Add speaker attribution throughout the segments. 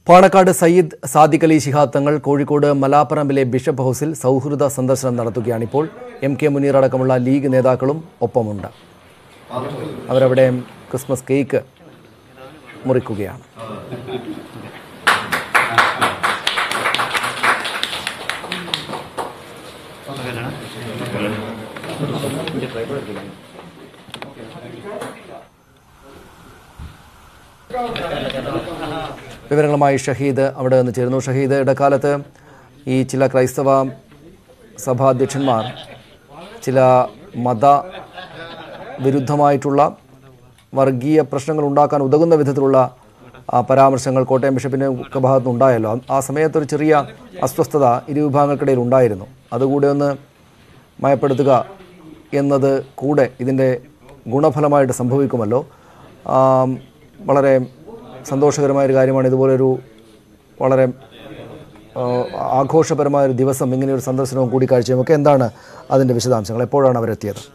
Speaker 1: പാണക്കാട് സയ്യിദ് സാദിഖ് അലി ശിഹാബ് തങ്ങൾ കോഴിക്കോട് മലാപ്പറമ്പിലെ ബിഷപ്പ് ഹൗസിൽ സൗഹൃദ സന്ദർശനം നടത്തുകയാണിപ്പോൾ എം കെ മുനീർ അടക്കമുള്ള ലീഗ് നേതാക്കളും ഒപ്പമുണ്ട് അവരവിടെ ക്രിസ്മസ് കേക്ക് മുറിക്കുകയാണ് വിവരങ്ങളുമായി ഷഹീദ് അവിടെ നിന്ന് ചേരുന്നു ഷഹീദ് ഇടക്കാലത്ത് ഈ ചില ക്രൈസ്തവ സഭാധ്യക്ഷന്മാർ ചില മത വിരുദ്ധമായിട്ടുള്ള വർഗീയ പ്രശ്നങ്ങൾ ഉണ്ടാക്കാൻ ഉതകുന്ന വിധത്തിലുള്ള ആ, പരാമർശങ്ങൾ കോട്ടയം ബിഷപ്പിൻ്റെ ഒക്കെ ഭാഗത്ത് ഉണ്ടായല്ലോ ആ- ആ സമയത്തൊരു ചെറിയ അസ്വസ്ഥത ഇരു വിഭാഗങ്ങൾക്കിടയിൽ ഉണ്ടായിരുന്നു അതുകൂടെ ഒന്ന് മയപ്പെടുത്തുക എന്നത് കൂടെ ഇതിൻ്റെ ഗുണഫലമായിട്ട് സംഭവിക്കുമല്ലോ ആം, വളരെ സന്തോഷകരമായ ഒരു കാര്യമാണ് ഇതുപോലൊരു വളരെ ആ, ആഘോഷപരമായ ഒരു ദിവസം ഇങ്ങനെ ഒരു സന്ദർശനവും കൂടിക്കാഴ്ചയും ഒക്കെ എന്താണ് അതിൻ്റെ വിശദാംശങ്ങൾ എപ്പോഴാണ് അവരെത്തിയത്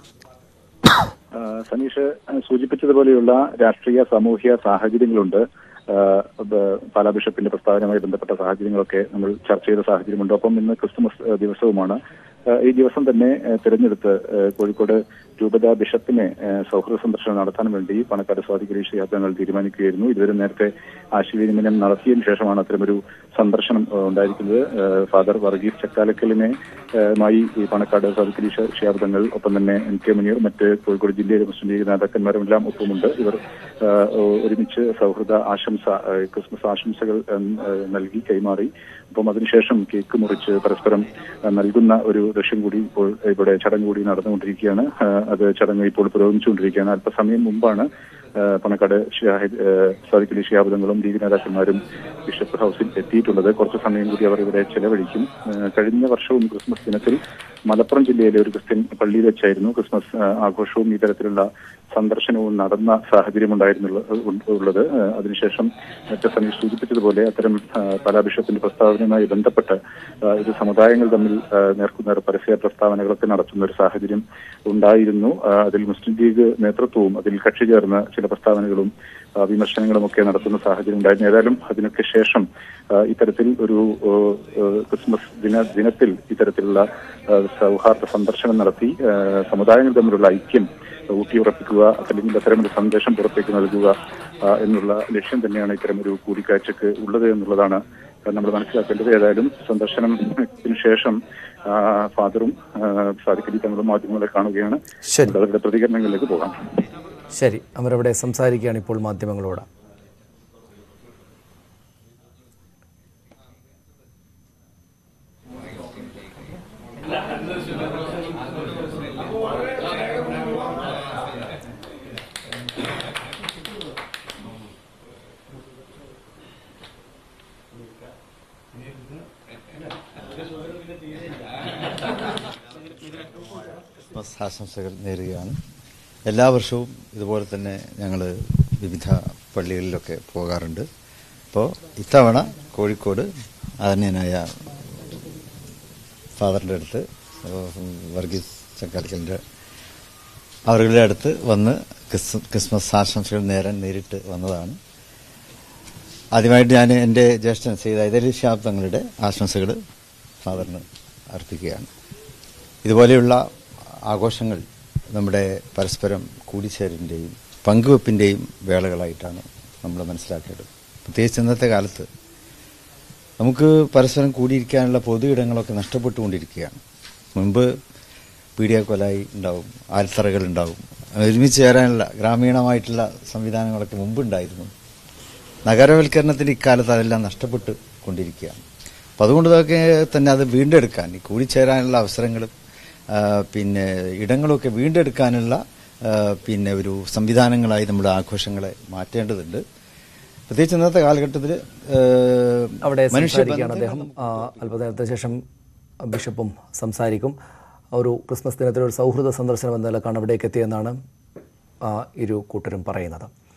Speaker 2: ആ, സനീഷ് സൂചിപ്പിച്ചതുപോലെയുള്ള രാഷ്ട്രീയ സാമൂഹ്യ സാഹചര്യങ്ങളുണ്ട് ആ, ബ- പാലാ ബിഷപ്പിന്റെ പ്രസ്താവനയുമായി ബന്ധപ്പെട്ട സാഹചര്യങ്ങളൊക്കെ നമ്മൾ ചർച്ച ചെയ്ത സാഹചര്യമുണ്ട് ഒപ്പം ഇന്ന് ക്രിസ്തുമസ് ആ, ദിവസവുമാണ് ആ, ഈ ദിവസം തന്നെ ആ, തിരഞ്ഞെടുത്ത് ആ, കോഴിക്കോട് രൂപത ബിഷപ്പിനെ ആ, സൗഹൃദ സന്ദർശനം നടത്താൻ വേണ്ടി പണക്കാട് സ്വാതി തങ്ങൾ തീരുമാനിക്കുകയായിരുന്നു ഇതുവരെ നേരത്തെ ആശയവിനിമയം നടത്തിയതിനു ശേഷമാണ് അത്തരമൊരു സന്ദർശനം ആ, ഉണ്ടായിരിക്കുന്നത് ആ, ഫാദർ വർഗീസ് ചക്കാലക്കലിനെ ആ, മായി ഈ പണക്കാട് സ്വാതി തങ്ങൾ ഒപ്പം തന്നെ എം കെ മുനീർ മറ്റ് കോഴിക്കോട് ജില്ലയിലെ മുസ്ലിം ലീഗ് നേതാക്കന്മാരും എല്ലാം ഒപ്പമുണ്ട് ഇവർ ആ, ഒരുമിച്ച് സൗഹൃദ ആശംസ ആ, ക്രിസ്മസ് ആശംസകൾ ഉം, ആ, നൽകി കൈമാറി അപ്പം അതിനുശേഷം കേക്ക് മുറിച്ച് പരസ്പരം ആ, നൽകുന്ന ഒരു ദൃശ്യം കൂടി ഇപ്പോൾ ഇവിടെ ചടങ്ങ് കൂടി നടന്നുകൊണ്ടിരിക്കുകയാണ് ആ, അത് ചടങ്ങ് ഇപ്പോൾ പുരോഗമിച്ചുകൊണ്ടിരിക്കുകയാണ് അല്പസമയം മുമ്പാണ് ആ, പണക്കാട് ഷാഹിദ് സാദിഖ് അലി ഷിഹാബുദങ്ങളും ലീഗ് നേതാക്കന്മാരും ബിഷപ്പ് ഹൗസിൽ എത്തിയിട്ടുള്ളത് കുറച്ച് സമയം കൂടി അവർ ഇവിടെ ചെലവഴിക്കും ആ, കഴിഞ്ഞ വർഷവും ക്രിസ്മസ് ദിനത്തിൽ മലപ്പുറം ജില്ലയിലെ ഒരു ക്രിസ്ത്യൻ പള്ളിയിൽ വെച്ചായിരുന്നു ക്രിസ്മസ് ആ, ആഘോഷവും ഈ തരത്തിലുള്ള സന്ദർശനവും നടന്ന സാഹചര്യം ഉണ്ടായിരുന്നുള്ള ഉള്ളത് ആ, അതിനുശേഷം മറ്റു സനീഷ് സൂചിപ്പിച്ചതുപോലെ അത്തരം ആ, പല ബിഷപ്പിന്റെ പ്രസ്താവനയുമായി ബന്ധപ്പെട്ട് ആ, ഇത് സമുദായങ്ങൾ തമ്മിൽ ആ, നേർക്കുനേർ പരസ്യ പ്രസ്താവനകളൊക്കെ നടത്തുന്ന ഒരു സാഹചര്യം ഉണ്ടായിരുന്നു ആ, അതിൽ മുസ്ലിം ലീഗ് നേതൃത്വവും അതിൽ കക്ഷി ചേർന്ന് ചില പ്രസ്താവനകളും ആ, വിമർശനങ്ങളും ഒക്കെ നടത്തുന്ന സാഹചര്യം ഉണ്ടായിരുന്നു ഏതായാലും അതിനൊക്കെ ശേഷം ആ, ഇത്തരത്തിൽ ഒരു ഓ, ഓ, ക്രിസ്മസ് ദിന ദിനത്തിൽ ഇത്തരത്തിലുള്ള ആ, സൗഹാർദ്ദ സന്ദർശനം നടത്തി ആ, സമുദായങ്ങൾ തമ്മിലുള്ള ഐക്യം ഊട്ടിയുറപ്പിക്കുക അല്ലെങ്കിൽ അത്തരമൊരു സന്ദേശം പുറത്തേക്ക് നൽകുക ആ, എന്നുള്ള ലക്ഷ്യം തന്നെയാണ് ഇത്തരമൊരു കൂടിക്കാഴ്ചക്ക് ഉള്ളത് എന്നുള്ളതാണ് നമ്മൾ മനസ്സിലാക്കേണ്ടത് ഏതായാലും സന്ദർശനത്തിന് ശേഷം ആ, ഫാദറും സാദിഖലി തങ്ങളും മാധ്യമങ്ങളെ കാണുകയാണ്
Speaker 1: ശരി
Speaker 2: അവരുടെ പ്രതികരണങ്ങളിലേക്ക് പോകാം
Speaker 1: ശരി അവരവിടെ സംസാരിക്കുകയാണ് ഇപ്പോൾ മാധ്യമങ്ങളോട്
Speaker 3: ക്രിസ്മസ് ആശംസകൾ നേരുകയാണ് എല്ലാ വർഷവും ഇതുപോലെ തന്നെ ഞങ്ങൾ വിവിധ പള്ളികളിലൊക്കെ പോകാറുണ്ട് അപ്പോൾ ഇത്തവണ കോഴിക്കോട് ആദരണീയനായ ഫാദറിൻ്റെ അടുത്ത് ഉം, വർഗീസ് ചക്കാലിക്കലിൻ്റെ അവരുടെ അടുത്ത് വന്ന് ക്രിസ് ക്രിസ്മസ് ആശംസകൾ നേരാൻ നേരിട്ട് വന്നതാണ് ആദ്യമായിട്ട് ഞാൻ എൻ്റെ ജ്യേഷ്ഠൻ സെയ്ത് ഐതലി ഷാബ് തങ്ങളുടെ ആശംസകൾ ഫാദറിന് അർപ്പിക്കുകയാണ് ഇതുപോലെയുള്ള ആഘോഷങ്ങൾ നമ്മുടെ പരസ്പരം കൂടിച്ചേരലിൻ്റെയും പങ്കുവെപ്പിൻ്റെയും വേളകളായിട്ടാണ് നമ്മൾ മനസ്സിലാക്കേണ്ടത് പ്രത്യേകിച്ച് ഇന്നത്തെ കാലത്ത് നമുക്ക് പരസ്പരം കൂടിയിരിക്കാനുള്ള പൊതു ഇടങ്ങളൊക്കെ നഷ്ടപ്പെട്ടുകൊണ്ടിരിക്കുകയാണ് മുൻപ് പീഡിയ കൊലായി ഉണ്ടാവും ആൽത്തറകൾ ഉണ്ടാവും ഒരുമിച്ച് ചേരാനുള്ള ഗ്രാമീണമായിട്ടുള്ള സംവിധാനങ്ങളൊക്കെ മുമ്പുണ്ടായിരുന്നു നഗരവൽക്കരണത്തിൻ്റെ ഇക്കാലത്ത് അതെല്ലാം നഷ്ടപ്പെട്ട് കൊണ്ടിരിക്കുകയാണ് അപ്പം അതുകൊണ്ട് ഇതൊക്കെ തന്നെ അത് വീണ്ടെടുക്കാൻ ഈ കൂടിച്ചേരാനുള്ള അവസരങ്ങളും ആ, പിന്നെ ഇടങ്ങളൊക്കെ വീണ്ടെടുക്കാനുള്ള ആ, പിന്നെ ഒരു സംവിധാനങ്ങളായി നമ്മുടെ ആഘോഷങ്ങളെ മാറ്റേണ്ടതുണ്ട് പ്രത്യേകിച്ച് ഇന്നത്തെ കാലഘട്ടത്തിൽ
Speaker 1: അവിടെ സംസാരിക്കുകയാണ് അദ്ദേഹം ആ, അല്പനേരത്തിന് ശേഷം ബിഷപ്പും സംസാരിക്കും ഒരു ക്രിസ്മസ് ദിനത്തിൽ ഒരു സൗഹൃദ സന്ദർശനം എന്ന നിലക്കാണ് അവിടേക്ക് എത്തിയെന്നാണ് ആ, ഇരു കൂട്ടരും പറയുന്നത്